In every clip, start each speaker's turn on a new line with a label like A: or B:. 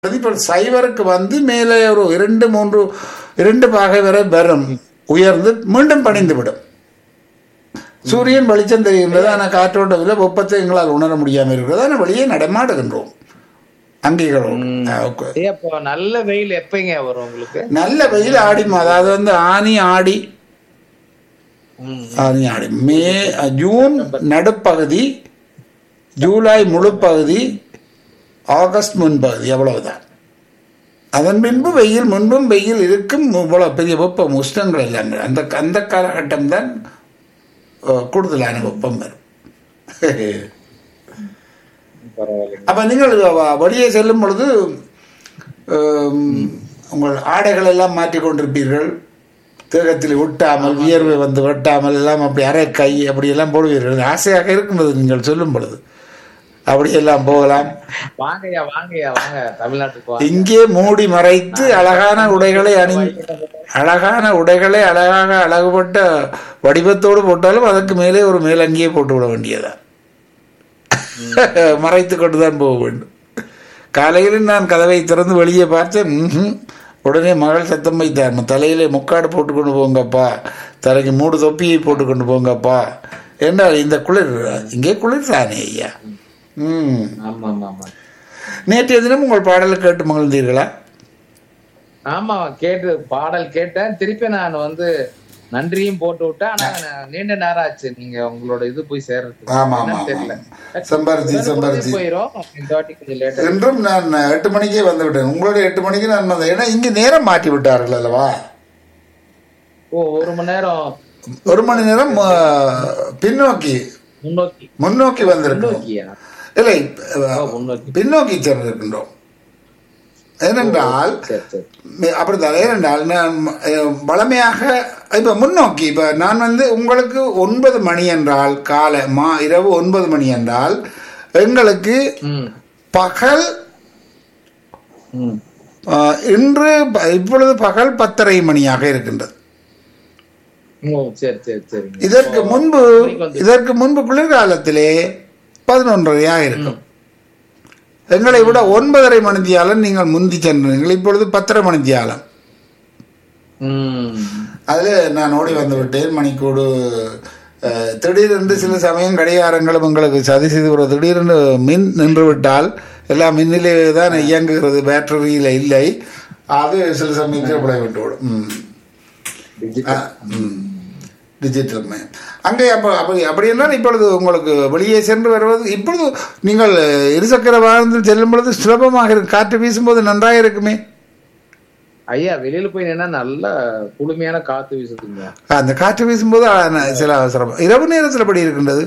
A: இப்போ சைவருக்கு வந்து மேலே ஒரு இரண்டு மூன்று இரண்டு பாகை வரை வரும் உயர்ந்து மீண்டும் பணிந்து விடும் சூரியன் வெளிச்சம் தெரிகின்றது ஆனால் காற்றோட்டத்தில் வெப்பத்தை எங்களால் உணர முடியாமல் இருக்கிறது ஆனால் வெளியே நடமாடுகின்றோம் அங்கிகளோடு ஆ, ஓகே.
B: ஏய், அப்போ நல்ல வெயில் எப்பங்க வரும் உங்களுக்கு
A: நல்ல வெயில் ஆடி மாதம் அதாவது வந்து ஆனி ஆடி
B: ம்.
A: ஆனி ஆடி மே ஜூன் நடுப்பகுதி ஜூலை முழுப்பகுதி ஆகஸ்ட் முன்பகுதி அவ்வளவுதான் அதன் பின்பு வெயில் முன்பும் வெயில் இருக்கும் இவ்வளவு பெரிய வெப்பம் உஷ்ணங்கள் எல்லாம் அந்த அந்த காலகட்டம் தான் கூடுதலான வெப்பம் வரும்
B: பரவாயில்லைங்க
A: அப்ப நீங்கள் வ- வெளியே செல்லும் பொழுது ஆம், உங்கள் ஆடைகள் எல்லாம் மாற்றிக் கொண்டிருப்பீர்கள் தேகத்தில் ஒட்டாமல் வியர்வை வந்து வெட்டாமல் எல்லாம் அப்படி அரை கை அப்படி எல்லாம் போடுவீர்கள் ஆசையாக இருக்கின்றது நீங்கள் சொல்லும் பொழுது அப்படியெல்லாம் போகலாம்
B: வாங்கய்யா வாங்கய்யா வாங்க தமிழ்நாட்டுக்கு வாங்க
A: இங்கே மூடி மறைத்து அழகான உடைகளை அணி அழகான உடைகளை அழகாக அழகுபட்ட வடிவத்தோடு போட்டாலும் அதற்கு மேலே ஒரு மேலங்கியே போட்டு விட வேண்டியதா மறைத்து கொண்டு தான் போக வேண்டும் காலையில் நான் கதவை திறந்து வெளியே பார்த்தேன் ம்ஹும். உடனே மகள் சத்தம் வைத்தார் "ம, தலையிலே முக்காடு போட்டு கொண்டு போங்கப்பா தலைக்கு மூடு தொப்பியை போட்டு கொண்டு போங்கப்பா என்றால் இந்த குளிர் இங்கே குளிர் தானே ஐயா ம்
B: ஆமா ஆமா ஆமா
A: நேற்றைய தினம் உங்கள் பாடலை கேட்டு மகிழ்ந்தீர்களா
B: ஆமா கேட்டு பாடல் கேட்டேன் திருப்பி நான் வந்து நன்றியும் போட்டு விட்டேன் ஆனா நான் நீண்ட நேரம் ஆச்சு நீங்க உங்களோட இது போய் சேர்றதுக்கு
A: ஆமா ஆமா
B: என்னன்னு தெரியல
A: செம்பருத்தி செம்பருத்தி
B: போயிரும் இந்த வாட்டி கொஞ்சம் லேட்டா
A: என்றும் நான் எட்டு மணிக்கே வந்து விட்டேன் உங்களுடைய எட்டு மணிக்கு நான் வந்தேன் ஏன்னா இங்கே நேரம் மாற்றி விட்டார்கள் அல்லவா
B: ஓ ஒரு மணி நேரம்
A: ஒரு மணி நேரம் ஆ, பின்னோக்கி
B: முன்னோக்கி
A: முன்னோக்கி வந்திருக்கோம்
B: முன்னோக்கியா
A: இல்லை
B: ஓ, முன்னோக்கி
A: பின்னோக்கி சென்றிருக்கின்றோம் ஏனென்றால்
B: சரி சரி
A: மி- அப்படித்தான் ஏனென்றால் நான் அஹ், வளமையாக இப்போ முன்னோக்கி இப்போ நான் வந்து உங்களுக்கு ஒன்பது மணி என்றால் காலை மா இரவு ஒன்பது மணி என்றால் எங்களுக்கு
B: ம்
A: பகல்
B: ம்
A: ஆஹ், இன்று ப- இப்பொழுது பகல் பத்தரை மணியாக இருக்கின்றது
B: ஓ சரி சரி சரிங்க
A: இதற்கு முன்பு இதற்கு முன்பு குளிர்காலத்திலே பதினொன்றரையாக இருக்கும் எங்களை விட ஒன்பதரை மணித்தியாலம் நீங்கள் முந்தி சென்றீர்கள் இப்பொழுது பத்தரை மணித்தியாலம்
B: ம்
A: அதில் நான் ஓடி வந்து விட்டேன் மணிக்கூடு அஹ், திடீரென்று சில சமயம் கடிகாரங்களும் உங்களுக்கு சதி செய்து விடுறது திடீரென்று மின் நின்று விட்டால் எல்லாம் மின்னிலே தான் இயங்குகிறது பேட்டரியில் இல்லை அது சில சமயத்தில் விட விட்டு விடும் ம்.
B: டிஜிட்டல்
A: டிஜிட்டல் மயம் அங்கே அப்போ அப்படி அப்படி என்றால் இப்பொழுது உங்களுக்கு வெளியே சென்று வருவது இப்பொழுது நீங்கள் இருசக்கர வாகனத்தில் செல்லும் பொழுது சுலபமாக இருக்கு காற்று வீசும்போது நன்றாக இருக்குமே
B: ஐயா வெளியில போய் நின்னா நல்ல குளுமையான காத்து வீசுதுங்க
A: அந்த காற்று வீசும்போது ஆ, ந- சில அவசரம் இரவு நேரத்தில் எப்படி இருக்கின்றது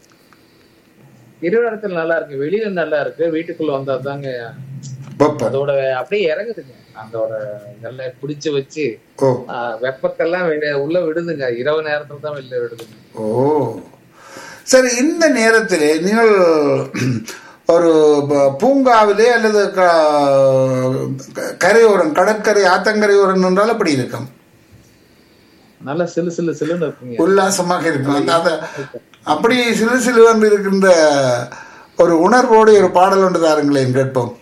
B: இரவு இடத்துல நல்லா இருக்கு வெளியில நல்லா இருக்கு வீட்டுக்குள்ள வந்தா தாங்க
A: வெப்பம்
B: அதோட அப்படியே இறங்குதுங்க அதோட நல்லா பிடிச்சு வச்சு
A: ஓ
B: ஆஹ், வெப்பத்தெல்லாம் வெளிய உள்ள விடுதுங்க இரவு நேரத்துல தான் வெளில விடுதுங்க
A: ஓ சரி இந்த நேரத்தில் நீங்கள் ஒரு ப- பூங்காவிலே அல்லது க- க- கரையோரம் கடற்கரை ஆத்தங்கரையோரம் என்றால் அப்படி இருக்கும்
B: நல்ல சிலு சிலு சிலுன்னு இருக்குங்க
A: உல்லாசமாக இருக்கும் அந்த அந்த அப்படி சிலு சிலு என்று இருக்கின்ற ஒரு உணர்வோடு ஒரு பாடல் ஒன்று தாருங்களேன் கேட்போம்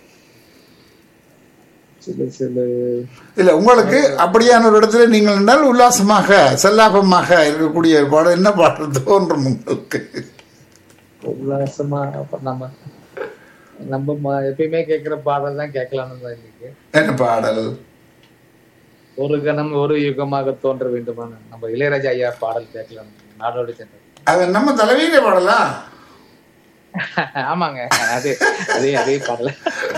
B: சிலு சிலு
A: இல்லை உங்களுக்கு அப்படியான ஒரு இடத்துல நீங்கள் நின்றால் உல்லாசமாக செல்லாபமாக இருக்கக்கூடிய ஒரு பாடல் என்ன பாடல் தோன்றும் உங்களுக்கு
B: உல்லாசமா அப்ப நம்ம நம்ம ம- எப்பயுமே கேட்கிற பாடல் தான் கேட்கலாம்னு தான் இன்னைக்கு
A: என்ன பாடல்
B: ஒரு கணம் ஒரு யுகமாக தோன்ற வேண்டுமான நம்ம இளையராஜா ஐயா பாடல் கேட்கலாம் நாடோடி சென்றது
A: அது நம்ம தலைவியிலே பாடலாம்
B: ஆமாங்க அதே அதே அதே பாடல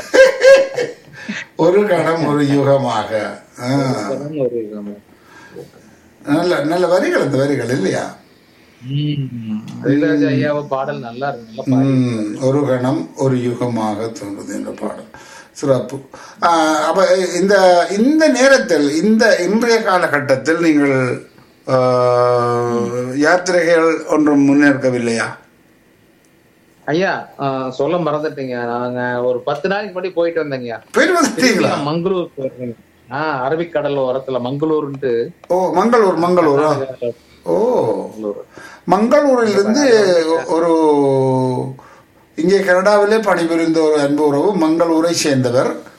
A: ஒரு கணம் ஒரு யுகமாக ஆ.
B: ஒரு யுகம்.
A: நல்ல நல்ல வரிகள் அந்த வரிகள் இல்லையா
B: ம். இளையராஜா ஐயாவை பாடல் நல்லா இருக்கு நல்லா பாடி
A: ம், ஒரு கணம் ஒரு யுகமாக தோன்றுது என்ற பாடல் சிறப்பு ஆ, அப்ப இந்த இந்த நேரத்தில் இந்த இன்றைய காலகட்டத்தில் நீங்கள் ஆ, யாத்திரைகள் ஒன்றும் முன்னேற்கவில்லையா
B: ஐயா ஆஹ், சொல்ல மறந்துட்டீங்க நாங்க ஒரு பத்து நாளைக்கு முன்னாடி போயிட்டு வந்தேங்க
A: போயிட்டு வந்துட்டீங்களா
B: மங்களூர் போயிருந்தேங்க. ஆஹ் அரபிக்கடல் ஓரத்துல மங்களூர்ன்ட்டு
A: ஓ மங்களூர் மங்களூர் ஆ. ஓ
B: மங்களூர்
A: மங்களூரிலிருந்து ஒரு இங்கே கனடாவிலே பணிபுரிந்த ஒரு அன்பு உறவு மங்களூரை சேர்ந்தவர்